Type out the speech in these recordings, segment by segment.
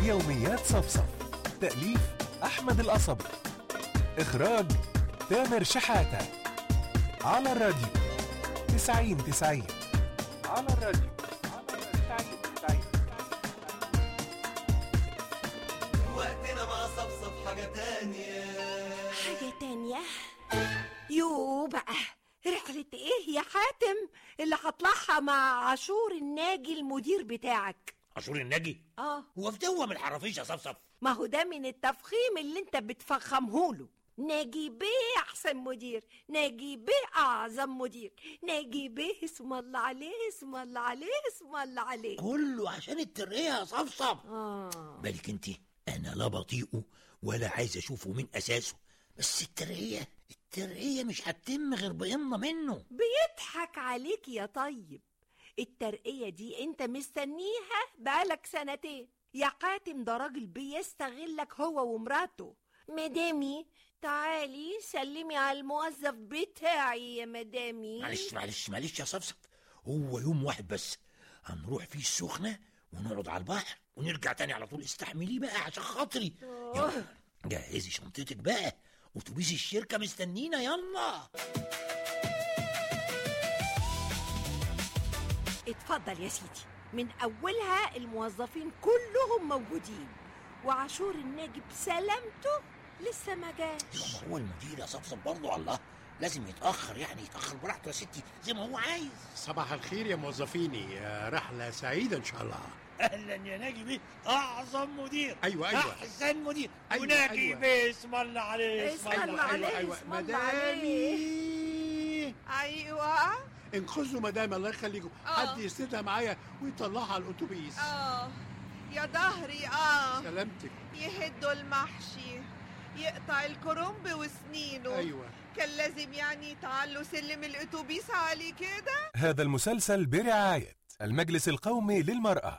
يوميات صفصف تأليف أحمد القصبي إخراج تامر شحاتة على الراديو تسعين تسعين على الراديو تسعين تسعين وقتنا مع صفصف حاجة تانية حاجة تانية يو بقى رحلة ايه يا حاتم اللي هطلعها مع عاشور الناجي المدير بتاعك عاشور الناجي اه هو في دوه من الحرافيش يا صفصف ما هو ده من التفخيم اللي انت بتفخمهوله ناجي بيه احسن مدير ناجي بيه اعظم مدير ناجي بيه اسم الله عليه اسم الله عليه اسم الله عليه كله عشان الترقية يا صفصف اه بالك انت انا لا بطيقه ولا عايز اشوفه من اساسه بس الترقية الترقية مش هتتم غير بيمنا منه بيضحك عليك يا طيب الترقية دي انت مستنيها بقالك سنتين يا حاتم ده راجل بيستغلك هو ومراته مدامي تعالي سلمي على الموظف بتاعي يا مدامي معلش معلش معلش يا صفصف هو يوم واحد بس هنروح فيه السخنة ونقعد على البحر ونرجع تاني على طول استحمليه بقى عشان خاطري يلا جهزي شنطتك بقى اتوبيس الشركة مستنينا يلا اتفضل يا سيدي من اولها الموظفين كلهم موجودين وعاشور الناجي بسلامته لسه ما جاش يبقى ما هو المدير يا صفصف برضه الله لازم يتأخر يعني يتأخر براحته يا ستي زي ما هو عايز صباح الخير يا موظفيني آه، رحلة سعيدة إن شاء الله اهلا يا ناجي بيه اعظم مدير أيوة، أيوة. احسن مدير أيوة، وناجي أيوة. بيه اسم الله عليه اسم الله عليه. أيوة أيوة اسم الله عليه. مدامي ايوه انقذوا مدام الله يخليكم آه. حد يسندها معايا ويطلعها على الأتوبيس اه يا ظهري اه سلامتك يهدوا المحشي يقطع الكرنب وسنينه أيوة كان لازم يعني يتعلوا سلم الاتوبيس عليه كده هذا المسلسل برعاية المجلس القومي للمرأة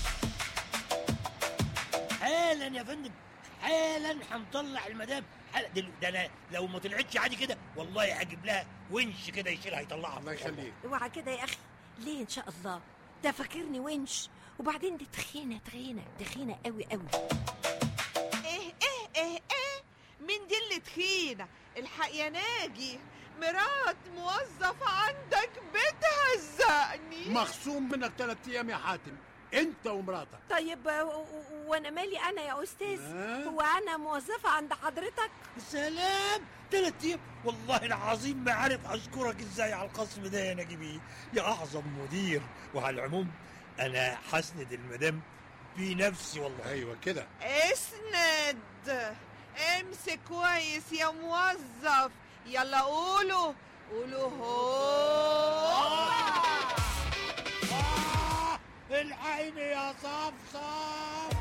حالا يا فندم حالا هنطلع المدام حالا دل... ده انا لو ما طلعتش عادي كده والله هجيب لها ونش كده يشيلها يطلعها الله يخليك اوعى كده يا اخي ليه ان شاء الله ده فاكرني ونش وبعدين دي تخينه تخينه تخينه قوي قوي ايه ايه ايه ايه مين دي اللي تخينه الحق يا ناجي مرات موظف عندك بتهزقني مخصوم منك ثلاث أيام يا حاتم أنت ومراتك طيب و- و- وانا مالي انا يا استاذ آه. هو انا موظفه عند حضرتك سلام ثلاث ايام والله العظيم ما عارف اشكرك ازاي على القسم ده يا نجيب إيه. يا اعظم مدير وعلى العموم انا حسند المدام بنفسي والله أيوة كده اسند امسك كويس يا موظف يلا قولوا قولوا هو آه الحقيني يا صفصف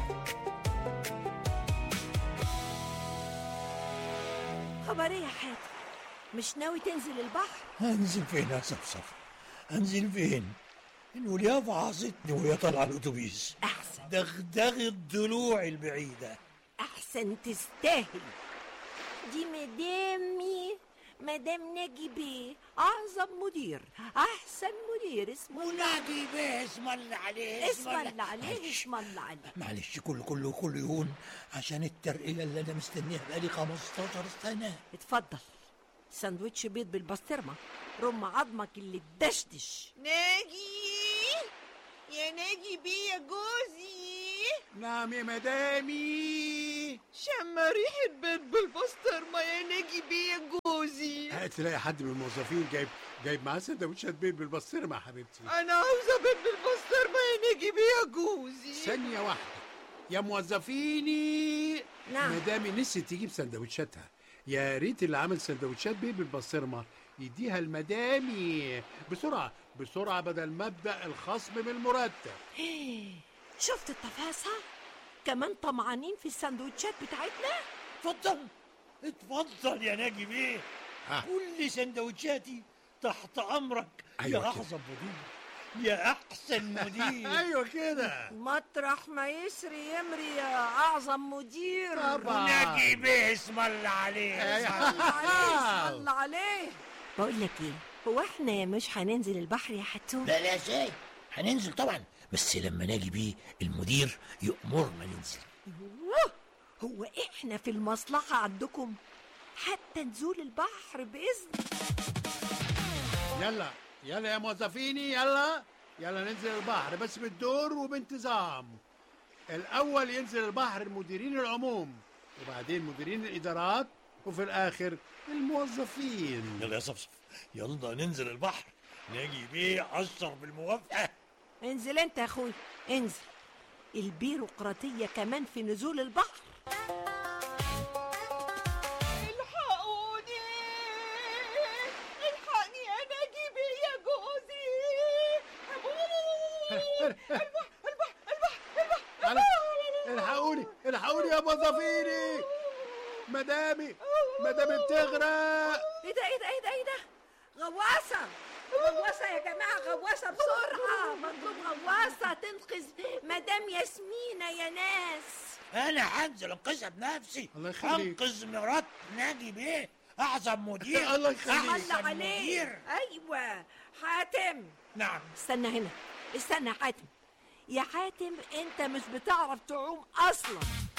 خبر ايه يا حاتم مش ناوي تنزل البحر هنزل فين يا صفصف هنزل فين الولية فعصتني وهي طالعة الأتوبيس احسن دغدغ الضلوع البعيدة احسن تستاهل دي مدامي مدام ناجي بيه اعظم مدير احسن مدير اسمه وناجي بيه اسم الله عليه اسم الله عليه معلش. اسم الله عليه معلش كل كله كل يوم عشان الترقية اللي أنا مستنيها بقالي 15 سنة اتفضل ساندوتش بيض بالبسطرمه رم عظمك اللي تدشدش ناجي يا ناجي بيه يا جوزي نعم يا مدامي شم ريحة بيض بالبسطرمة يا ناجي بيه يا جوزي هتلاقي حد من الموظفين جايب جايب معاه سندوتشات بيض بالبسطرمة يا حبيبتي أنا عاوزة بيض بالبسطرمة يا ناجي بيه يا جوزي ثانية واحدة يا موظفيني نعم. مدامي نسيت تجيب سندوتشاتها يا ريت اللي عامل سندوتشات بيه بالبسطرمة يديها المدامي بسرعة بسرعة بدل ما ابدأ الخصم من المرتب شفت التفاصيل كمان طمعانين في الساندوتشات بتاعتنا اتفضل اتفضل يا ناجي بيه ها. كل سندوتشاتي تحت أمرك أيوة يا كده. أعظم مدير يا أحسن مدير ايوه كده مطرح ما يسري يمري يا اعظم مدير طبعا ناجي بيه اسم الله عليه اسم الله. الله عليه اسم الله عليه بقول لك ايه هو احنا مش هننزل البحر يا حتوم لا لا ازاي هننزل طبعا بس لما ناجي بيه المدير يأمرنا ننزل يوه، هو احنا في المصلحة عندكم حتى نزول البحر بإذن يلا يلا يا موظفيني يلا يلا ننزل البحر بس بالدور وبانتظام الأول ينزل البحر مديرين العموم وبعدين مديرين الإدارات وفي الآخر الموظفين يلا يا صفصف يلا ننزل البحر ناجي بيه عشر بالموافقة انزل انت يا اخوي انزل البيروقراطية كمان في نزول البحر الحقوني الحقني يا ناجي بيه يا جوزي على- الحقوني الحقوني يا موظفيني مدامي مدامي بتغرق ايه ده ايه ده ايه ده ايه ده غواصة غواصة يا جماعة غواصة بسرعة مطلوب غواصة تنقذ مدام ياسمينة يا ناس أنا هنزل أنقذها بنفسي الله يخليك. أنقذ مرات ناجي بيه أعظم مدير الله يخليك. الله أحسن عليك مدير ايوه حاتم نعم استنى هنا استنى يا حاتم يا حاتم انت مش بتعرف تعوم اصلا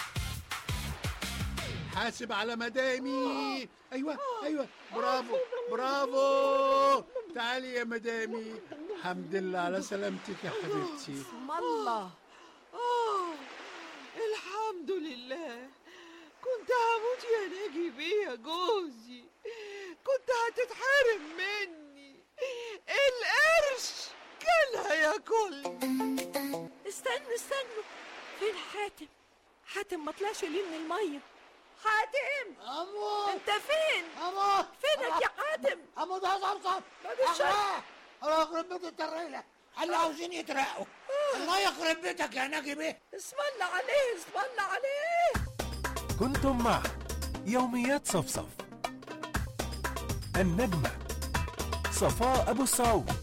حاسب على مدامي ايوه ايوه برافو برافو تعالي يا مدامي الحمد لله على سلامتك يا حبيبتي اسم الله آه الحمد لله كنت هموت يا ناجي بيه يا جوزي كنت هتتحرم مني القرش كان هياكلني استنوا استنوا فين حاتم حاتم ما طلعش ليه من الميه حاتم أموت انت فين أموت فينك يا حاتم أموت يا صفصف بعد الشر. أغرق. الله يخرب بيت التريلة اللي عاوزين يترقوا الله يخرب بيتك يا ناجي بيه اسم الله عليه اسم الله عليه كنتم مع يوميات صفصف النجمة صفاء أبو السعود